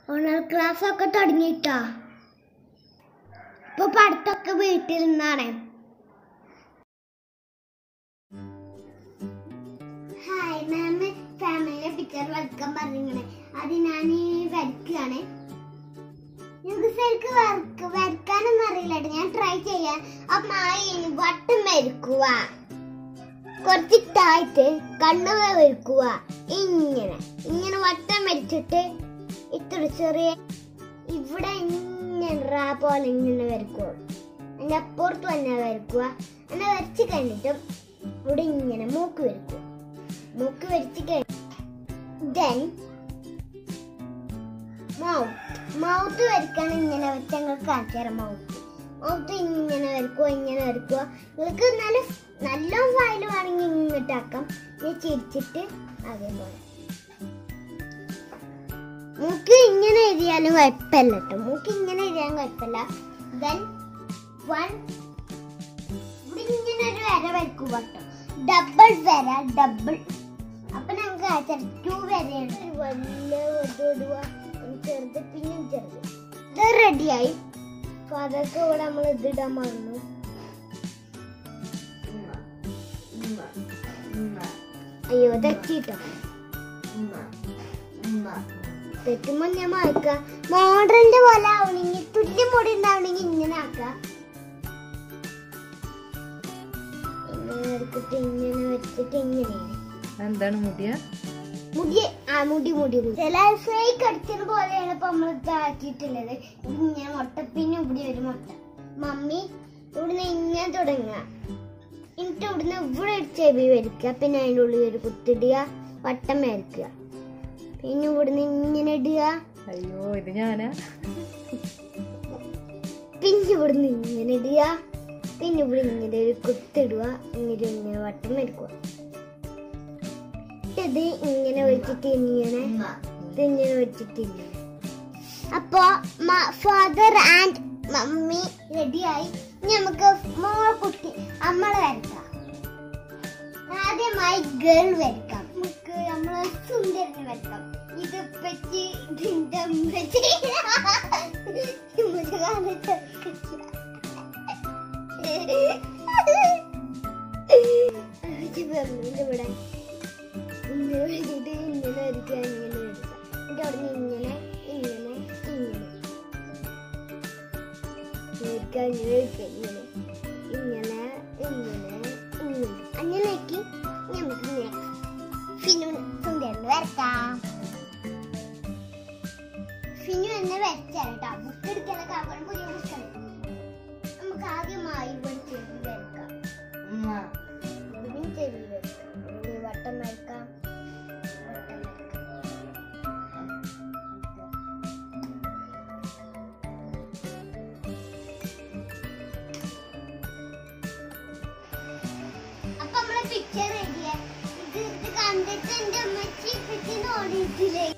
Owner class ഒക്കെ തുടങ്ങിയിട്ടോ ഇപ്പൊ പഠിത്തമൊക്കെ വീട്ടിൽ നിന്നാണ് ഹായ് മാം ഫാമിലിയെ പിക്ചർ വരക്കാൻ പറഞ്ഞിങ്ങനെ അത് ഞാൻ വരക്കുകയാണ് എനിക്ക് ശരിക്ക് വരക്ക വരക്കാനൊന്നും അറിയില്ല ട്ടോ. ഞാൻ ട്രൈ ചെയ്യാൻ അപ്പൊ ആ വട്ടം വരക്കുക കുറച്ച് താഴ്ത്ത് കണ്ണ് വരക്കുക ഇങ്ങനെ ഇങ്ങനെ വട്ടം വരച്ചിട്ട് ഇത്ര ചെറിയ ഇവിടെ ഇങ്ങനെ റാ പോലെ ഇങ്ങനെ വരക്കുക അതിന്റെ അപ്പുറത്ത് തന്നെ വരക്കുക അങ്ങനെ വരച്ച് കഴിഞ്ഞിട്ടും ഇവിടെ ഇങ്ങനെ മൂക്ക് വരക്കുക മൂക്ക് വരച്ച് കഴിഞ്ഞ ദെൻ മൗത്ത് മൗത്ത് വരക്കാൻ ഇങ്ങനെ വെച്ച് ഞങ്ങൾ കാണിച്ചു തരാം മൗത്ത് മൗത്ത് ഇങ്ങനെ വരക്കുക ഇങ്ങനെ വരക്കുക നിങ്ങൾക്ക് നല്ല നല്ല ഫയൽ വേണമെങ്കിൽ ഇങ്ങോട്ടാക്കാം ഞാൻ ചിരിച്ചിട്ട് അതേപോലെ മൂക്ക് ഇങ്ങനെ എഴുതിയാലും കുഴപ്പമില്ല കേട്ടോ മൂക്ക് ഇങ്ങനെ എഴുതിയാലും കുഴപ്പമില്ല ദെൻ വൺ ഇവിടെ ഇങ്ങനെ ഒരു വര വരക്കുക കേട്ടോ ഡബിൾ വര ഡബിൾ അപ്പൊ നമുക്ക് ടു വരെയുണ്ട് വലിയ ഇടുക ചെറുത് പിന്നെയും ചെറുത് ഇത് റെഡിയായി അപ്പൊ അതൊക്കെ ഇവിടെ നമ്മൾ ഇതിടാൻ മറന്നു അയ്യോ തെറ്റിട്ടോ തെറ്റുമ്പോ ഞാൻ മായ്ക്ക മോഡറിന്റെ പോലെ ആവണെങ്കിൽ തുല്യ മുടി ഉണ്ടാവണെങ്കിൽ ഇങ്ങനെ ആക്ക ഇങ്ങനെ എടുത്തിട്ട് ഇങ്ങനെ വെച്ചിട്ട് ഇങ്ങനെയാണ് എന്താണ് മുടിയ മുടി ആ മുടി മുടി മുടി ചില ഫേക്ക് അടിച്ചത് പോലെയാണ് ഇപ്പൊ നമ്മൾ ഇതാക്കിയിട്ടുള്ളത് ഇങ്ങനെ മുട്ട പിന്നെ ഇവിടെ ഒരു മുട്ട മമ്മി ഇവിടുന്ന് ഇങ്ങനെ തുടങ്ങുക എന്നിട്ട് ഇവിടുന്ന് ഇവിടെ ഒരു ചെവി വരയ്ക്കുക പിന്നെ അതിൻ്റെ ഉള്ളിൽ ഒരു കുത്തിടുക വട്ടം വരയ്ക്കുക പിന്നെ ഇവിടുന്ന് ഇങ്ങനെ ഇടുക അയ്യോ ഇത് ഞാനാ പിന്നെ ഇവിടുന്ന് ഇങ്ങനെ ഇടുക പിന്നെ ഇവിടെ ഇങ്ങനെ ഒരു കുത്തിടുക ഇങ്ങനെ ഇങ്ങനെ വട്ടം വരയ്ക്കുക ഇത് ഇങ്ങനെ വെച്ചിട്ട് ഇങ്ങനെ ഇത് ഇങ്ങനെ വെച്ചിട്ട് ഇങ്ങനെ അപ്പോ ഫാദർ ആൻഡ് മമ്മി റെഡിയായി ഇനി നമുക്ക് മോളെ കുട്ടി നമ്മളെ വരക്കാം ആദ്യമായി ഗേൾ വരക്കാം നമുക്ക് നമ്മളെ സുന്ദരനെ വരക്കാം ഇത് പറ്റി ഇതിന്റെ അമ്മച്ചി ഇമ്മച്ചി കാണിച്ച അമ്മച്ചി പറഞ്ഞില്ല ഇവിടെ ഇങ്ങനെ വെച്ചിട്ട് ഇങ്ങനെ വരയ്ക്കുക ഇങ്ങനെ വരയ്ക്കുക എന്നിട്ട് അവിടെ ഇങ്ങനെ ഇങ്ങനെ ഇങ്ങനെ വരയ്ക്കുക ഇങ്ങനെ വരയ്ക്കുക ഇങ്ങനെ ഇങ്ങനെ ഇങ്ങനെ ഇങ്ങനെ അങ്ങനെയാക്കി നമുക്ക് ഫിനു സുന്ദരൻ വരക്കാം ഫിനു എന്നെ വരച്ചാൽ കേട്ടോ ബുക്ക് എടുക്കാനൊക്കെ അവൻ പുതിയ ബുക്കാണ് നമുക്ക് ആദ്യമായി ഇവിടെ ചെവി വരക്കാം ഇവിടെയും ചെവി വരക്കാം ഇവിടെ വട്ടം വരക്കാം വട്ടം വരക്കാം അപ്പൊ നമ്മളെ പിക്ചർ റെഡിയായി ഇത് ഇത് കണ്ടിട്ട് എന്റെ അമ്മച്ചി പിറ്റിന്ന് ഓടിയിട്ടില്ലേ